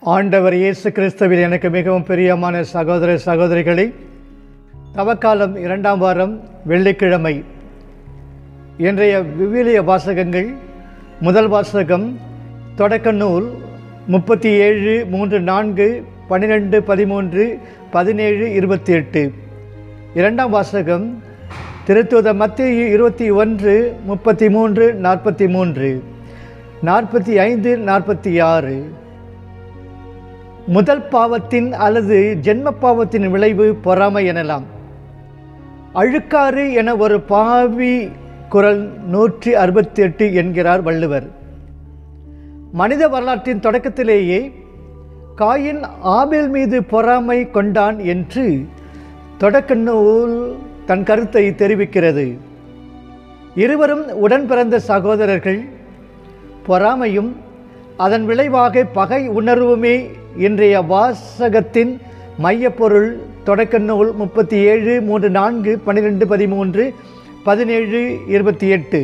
ஆண்டவர் இயேசு கிறிஸ்துவில் எனக்கு மிகவும் பிரியமான சகோதர சகோதரிகளை தவக்காலம் இரண்டாம் வாரம் வெள்ளிக்கிழமை இன்றைய விவிலிய வாசகங்கள் முதல் வாசகம் தொடக்க நூல் முப்பத்தி ஏழு மூன்று நான்கு பன்னிரெண்டு பதிமூன்று பதினேழு இருபத்தி எட்டு இரண்டாம் வாசகம் திருத்துவத மத்திய இருபத்தி ஒன்று முப்பத்தி மூன்று நாற்பத்தி மூன்று நாற்பத்தி ஐந்து நாற்பத்தி ஆறு முதல் பாவத்தின் அல்லது ஜென்ம பாவத்தின் விளைவு பொறாமை எனலாம் அழுக்காறு என ஒரு பாவி குரல் நூற்றி அறுபத்தி எட்டு என்கிறார் வள்ளுவர் மனித வரலாற்றின் தொடக்கத்திலேயே காயின் ஆபேல் மீது பொறாமை கொண்டான் என்று தொடக்க நூல் தன் கருத்தை தெரிவிக்கிறது இருவரும் உடன் பிறந்த சகோதரர்கள் பொறாமையும் அதன் விளைவாக பகை உணர்வுமே இன்றைய வாசகத்தின் மையப்பொருள் தொடக்க நூல் முப்பத்தி ஏழு மூன்று நான்கு பன்னிரெண்டு பதிமூன்று பதினேழு இருபத்தி எட்டு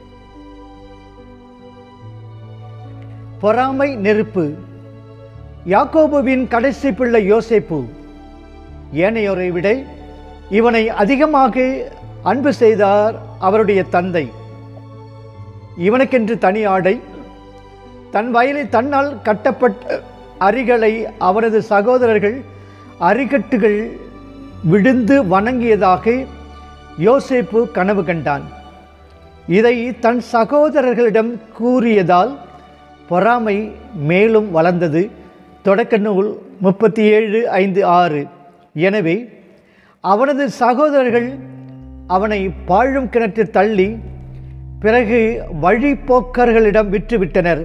பொறாமை நெருப்பு யாக்கோபுவின் கடைசி பிள்ளை யோசேப்பு ஏனையோரை விட இவனை அதிகமாக அன்பு செய்தார் அவருடைய தந்தை இவனுக்கென்று தனி ஆடை தன் வயலில் தன்னால் கட்டப்பட்ட அரிகளை அவரது சகோதரர்கள் அரிகட்டுகள் விழுந்து வணங்கியதாக யோசேப்பு கனவு கண்டான் இதை தன் சகோதரர்களிடம் கூறியதால் பொறாமை மேலும் வளர்ந்தது தொடக்க நூல் முப்பத்தி ஏழு ஐந்து ஆறு எனவே அவனது சகோதரர்கள் அவனை பாழும் கிணற்றில் தள்ளி பிறகு வழிப்போக்கர்களிடம் விற்றுவிட்டனர்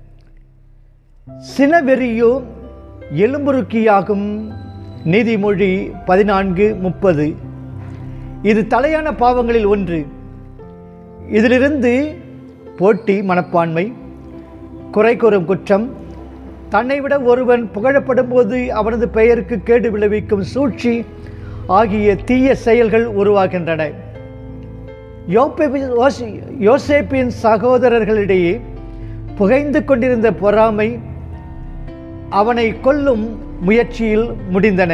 சினவெறியோ எலும்புருக்கியாகும் நீதிமொழி பதினான்கு முப்பது இது தலையான பாவங்களில் ஒன்று இதிலிருந்து போட்டி மனப்பான்மை குறை கூறும் குற்றம் தன்னை விட ஒருவன் புகழப்படும் போது அவனது பெயருக்கு கேடு விளைவிக்கும் சூழ்ச்சி ஆகிய தீய செயல்கள் உருவாகின்றன யோப்பே- யோசி- யோசேப்பின் சகோதரர்களிடையே புகைந்து கொண்டிருந்த பொறாமை அவனை கொல்லும் முயற்சியில் முடிந்தன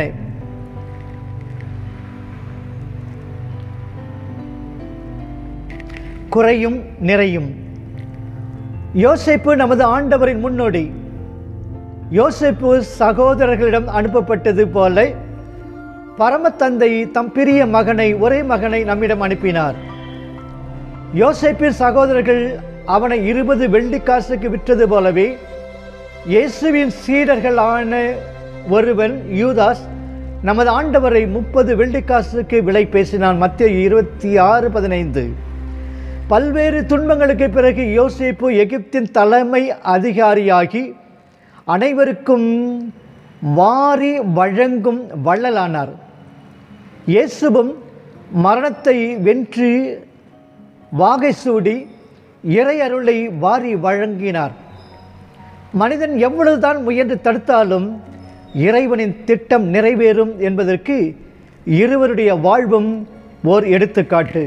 குறையும் நிறையும் யோசேப்பு நமது ஆண்டவரின் முன்னோடி யோசேப்பு சகோதரர்களிடம் அனுப்பப்பட்டது போல பரமத்தந்தை தம் பிரிய மகனை ஒரே மகனை நம்மிடம் அனுப்பினார் யோசேப்பின் சகோதரர்கள் அவனை இருபது வெள்ளிக்காசுக்கு விற்றது போலவே இயேசுவின் சீடர்களான ஒருவன் யூதாஸ் நமது ஆண்டவரை முப்பது வெள்ளிக்காசுக்கு விலை பேசினான் மத்திய இருபத்தி ஆறு பதினைந்து பல்வேறு துன்பங்களுக்கு பிறகு யோசேப்பு எகிப்தின் தலைமை அதிகாரியாகி அனைவருக்கும் வாரி வழங்கும் வள்ளலானார் இயேசுவும் மரணத்தை வென்று வாகை சூடி இறை அருளை வாரி வழங்கினார் மனிதன் எவ்வளவுதான் முயன்று தடுத்தாலும் இறைவனின் திட்டம் நிறைவேறும் என்பதற்கு இருவருடைய வாழ்வும் ஓர் எடுத்துக்காட்டு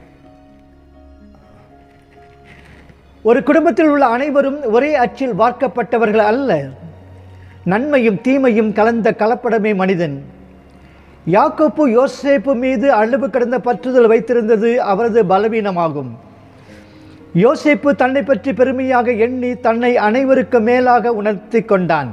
ஒரு குடும்பத்தில் உள்ள அனைவரும் ஒரே அச்சில் வார்க்கப்பட்டவர்கள் அல்ல நன்மையும் தீமையும் கலந்த கலப்படமே மனிதன் யாக்கோப்பு யோசேப்பு மீது அளவு கடந்த பற்றுதல் வைத்திருந்தது அவரது பலவீனமாகும் யோசேப்பு தன்னை பற்றி பெருமையாக எண்ணி தன்னை அனைவருக்கு மேலாக உணர்த்தி கொண்டான்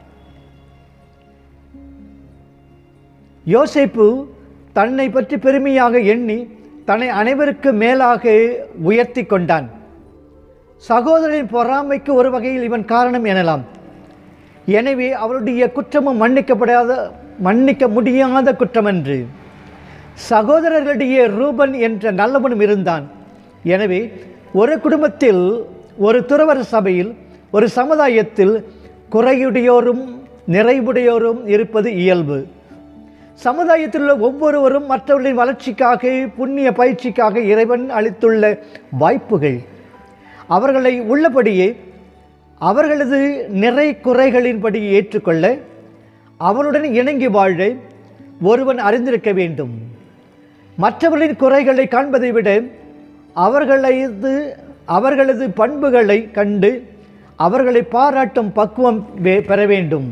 யோசேப்பு தன்னை பற்றி பெருமையாக எண்ணி தன்னை அனைவருக்கு மேலாக உயர்த்தி கொண்டான் சகோதரரின் பொறாமைக்கு ஒரு வகையில் இவன் காரணம் எனலாம் எனவே அவருடைய குற்றமும் மன்னிக்கப்படாத மன்னிக்க முடியாத குற்றமன்று சகோதரர்களிடையே ரூபன் என்ற நல்லவனும் இருந்தான் எனவே ஒரு குடும்பத்தில் ஒரு துறவர சபையில் ஒரு சமுதாயத்தில் குறையுடையோரும் நிறைவுடையோரும் இருப்பது இயல்பு சமுதாயத்தில் உள்ள ஒவ்வொருவரும் மற்றவர்களின் வளர்ச்சிக்காக புண்ணிய பயிற்சிக்காக இறைவன் அளித்துள்ள வாய்ப்புகள் அவர்களை உள்ளபடியே அவர்களது நிறை குறைகளின்படி ஏற்றுக்கொள்ள அவருடன் இணங்கி வாழ ஒருவன் அறிந்திருக்க வேண்டும் மற்றவர்களின் குறைகளை காண்பதை விட அவர்களது அவர்களது பண்புகளை கண்டு அவர்களை பாராட்டும் பக்குவம் வே- பெற வேண்டும்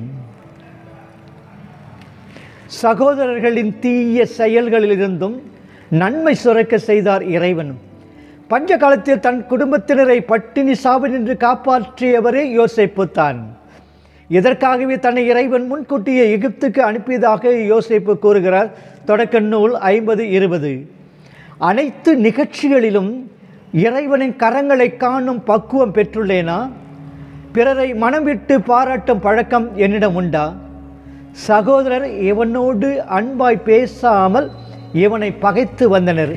சகோதரர்களின் தீய செயல்களிலிருந்தும் நன்மை சுரக்க செய்தார் இறைவன் பஞ்ச காலத்தில் தன் குடும்பத்தினரை பட்டினி சாவினின்று காப்பாற்றியவரே யோசேப்பு தான் இதற்காகவே தன்னை இறைவன் முன்கூட்டியே எகிப்துக்கு அனுப்பியதாக யோசேப்பு கூறுகிறார் தொடக்க நூல் ஐம்பது இருபது அனைத்து நிகழ்ச்சிகளிலும் இறைவனின் கரங்களை காணும் பக்குவம் பெற்றுள்ளேனா பிறரை மனம் விட்டு பாராட்டும் பழக்கம் என்னிடம் உண்டா சகோதரர் இவனோடு அன்பாய் பேசாமல் இவனை பகைத்து வந்தனர்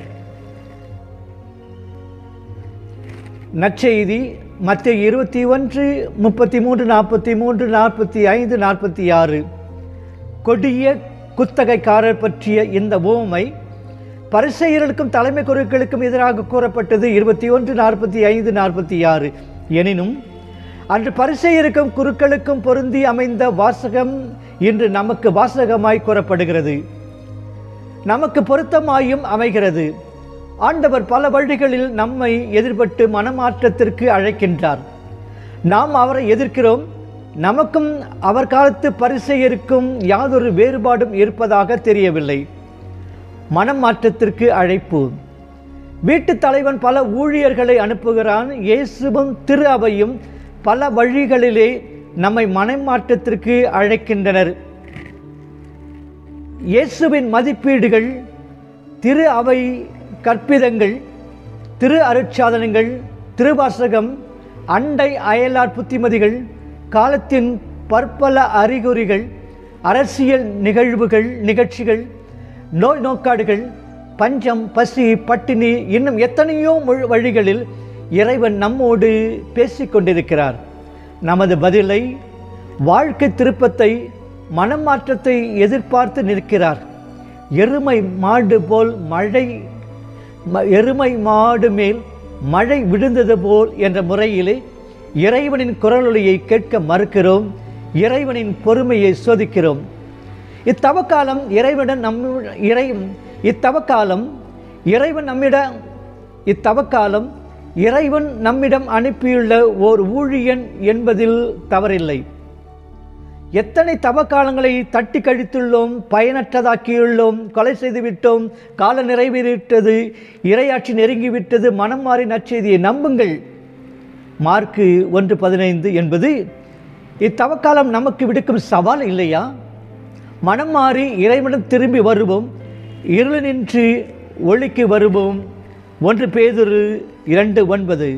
நற்செய்தி மத்திய இருபத்தி ஒன்று முப்பத்தி மூன்று நாற்பத்தி மூன்று நாற்பத்தி ஐந்து நாற்பத்தி ஆறு கொடிய குத்தகைக்காரர் பற்றிய இந்த ஓமை பரிசெயர்களுக்கும் தலைமை குருக்களுக்கும் எதிராக கூறப்பட்டது இருபத்தி ஒன்று நாற்பத்தி ஐந்து நாற்பத்தி ஆறு எனினும் அன்று பரிசெயருக்கும் குருக்களுக்கும் பொருந்தி அமைந்த வாசகம் இன்று நமக்கு வாசகமாய் கூறப்படுகிறது நமக்கு பொருத்தமாயும் அமைகிறது ஆண்டவர் பல வழிகளில் நம்மை எதிர்பட்டு மனமாற்றத்திற்கு அழைக்கின்றார் நாம் அவரை எதிர்க்கிறோம் நமக்கும் அவர் காலத்து பரிசெயருக்கும் யாதொரு வேறுபாடும் இருப்பதாக தெரியவில்லை மனம் மாற்றத்திற்கு அழைப்பு வீட்டுத் தலைவன் பல ஊழியர்களை அனுப்புகிறான் இயேசுவும் திரு அவையும் பல வழிகளிலே நம்மை மனமாற்றத்திற்கு அழைக்கின்றனர் இயேசுவின் மதிப்பீடுகள் திரு அவை கற்பிதங்கள் திரு அருட்சாதனங்கள் திருவாசகம் அண்டை அயலார் புத்திமதிகள் காலத்தின் பற்பல அறிகுறிகள் அரசியல் நிகழ்வுகள் நிகழ்ச்சிகள் நோய் நோக்காடுகள் பஞ்சம் பசி பட்டினி இன்னும் எத்தனையோ மொழி- வழிகளில் இறைவன் நம்மோடு பேசிக் கொண்டிருக்கிறார் நமது பதிலை வாழ்க்கை திருப்பத்தை மனமாற்றத்தை எதிர்பார்த்து நிற்கிறார் எருமை மாடு போல் மழை ம- எருமை மாடு மேல் மழை விழுந்தது போல் என்ற முறையிலே இறைவனின் குரலொலியை கேட்க மறுக்கிறோம் இறைவனின் பொறுமையை சோதிக்கிறோம் இத்தவக்காலம் இறைவனிடம் நம் இறை இத்தவக்காலம் இறைவன் நம்மிடம் இத்தவக்காலம் இறைவன் நம்மிடம் அனுப்பியுள்ள ஓர் ஊழியன் என்பதில் தவறில்லை எத்தனை தவக்காலங்களை தட்டி கழித்துள்ளோம் பயனற்றதாக்கியுள்ளோம் கொலை செய்துவிட்டோம் கால நிறைவேறிவிட்டது இரையாட்சி நெருங்கிவிட்டது மனம் மாறி நற்செய்தியை நம்புங்கள் மார்க்கு ஒன்று பதினைந்து என்பது இத்தவக்காலம் நமக்கு விடுக்கும் சவால் இல்லையா மனம் மாறி இறைவனிடம் திரும்பி வருவோம் இருளினின்று ஒளிக்கு வருவோம் ஒன்று பேதுரு இரண்டு ஒன்பது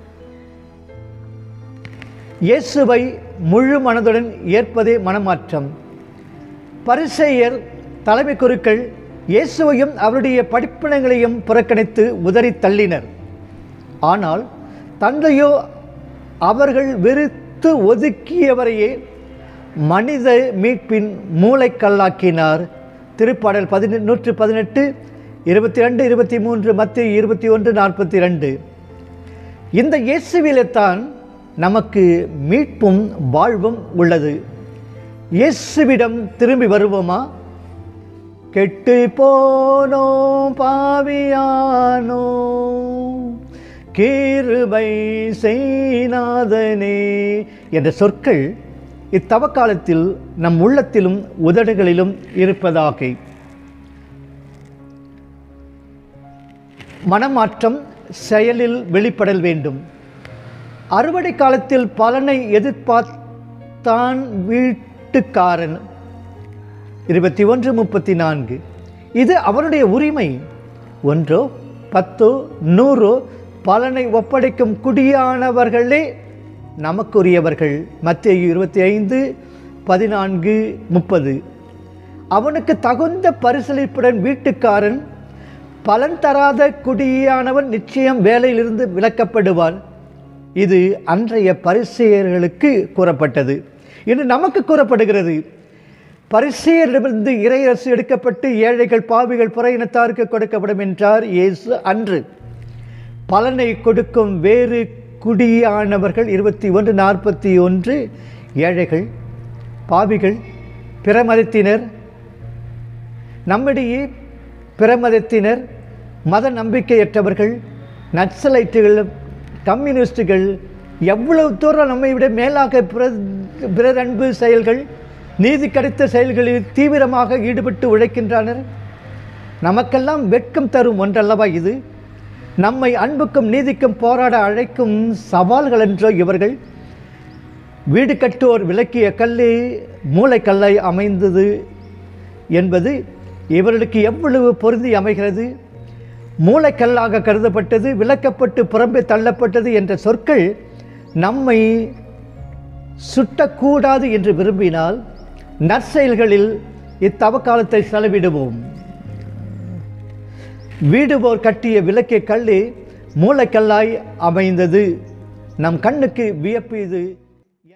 இயேசுவை முழு மனதுடன் ஏற்பதே மனமாற்றம் பரிசேயர் தலைமை குருக்கள் இயேசுவையும் அவருடைய படிப்பினங்களையும் புறக்கணித்து உதறி தள்ளினர் ஆனால் தந்தையோ அவர்கள் வெறுத்து ஒதுக்கியவரையே மனித மீட்பின் மூளைக்கல்லாக்கினார் திருப்பாடல் பதினெ நூற்று பதினெட்டு இருபத்தி ரெண்டு இருபத்தி மூன்று மத்திய இருபத்தி ஒன்று நாற்பத்தி ரெண்டு இந்த இயேசுவிலே தான் நமக்கு மீட்பும் வாழ்வும் உள்ளது இயேசுவிடம் திரும்பி வருவோமா கெட்டு போனோம் பாவியானோ கீருபை செய்நாதனே என்ற சொற்கள் இத்தவக்காலத்தில் நம் உள்ளத்திலும் உதடுகளிலும் இருப்பதாக மனமாற்றம் செயலில் வெளிப்படல் வேண்டும் அறுவடை காலத்தில் பலனை எதிர்பார்த்தான் வீட்டுக்காரன் இருபத்தி ஒன்று முப்பத்தி நான்கு இது அவனுடைய உரிமை ஒன்றோ பத்தோ நூறோ பலனை ஒப்படைக்கும் குடியானவர்களே நமக்குரியவர்கள் மத்திய இருபத்தி ஐந்து பதினான்கு முப்பது அவனுக்கு தகுந்த பரிசளிப்புடன் வீட்டுக்காரன் பலன் தராத குடியானவன் நிச்சயம் வேலையிலிருந்து விலக்கப்படுவான் இது அன்றைய பரிசெயர்களுக்கு கூறப்பட்டது இன்று நமக்கு கூறப்படுகிறது பரிசெயரிடமிருந்து இறையரசு எடுக்கப்பட்டு ஏழைகள் பாவிகள் புற இனத்தாருக்கு கொடுக்கப்படும் என்றார் இயேசு அன்று பலனை கொடுக்கும் வேறு குடியானவர்கள் இருபத்தி ஒன்று நாற்பத்தி ஒன்று ஏழைகள் பாவிகள் பிற மதத்தினர் நம்மிடையே பிற மதத்தினர் மத நம்பிக்கையற்றவர்கள் நக்சலைட்டுகள் கம்யூனிஸ்டுகள் எவ்வளவு தூரம் நம்மை விட மேலாக பிற- பிறர் அன்பு செயல்கள் நீதி கிடைத்த செயல்களில் தீவிரமாக ஈடுபட்டு உழைக்கின்றனர் நமக்கெல்லாம் வெட்கம் தரும் ஒன்றல்லவா இது நம்மை அன்புக்கும் நீதிக்கும் போராட அழைக்கும் சவால்கள் என்றோ இவர்கள் வீடு கட்டுவோர் விளக்கிய கல்லே மூளைக்கல்லாய் அமைந்தது என்பது இவர்களுக்கு எவ்வளவு பொருந்தி அமைகிறது மூளைக்கல்லாக கருதப்பட்டது விளக்கப்பட்டு புறம்பே தள்ளப்பட்டது என்ற சொற்கள் நம்மை சுட்டக்கூடாது என்று விரும்பினால் நற்செயல்களில் இத்தவ காலத்தை செலவிடுவோம் வீடுபோர் கட்டிய விளக்கிய கல்லு மூளைக்கல்லாய் அமைந்தது நம் கண்ணுக்கு வியப்பு இது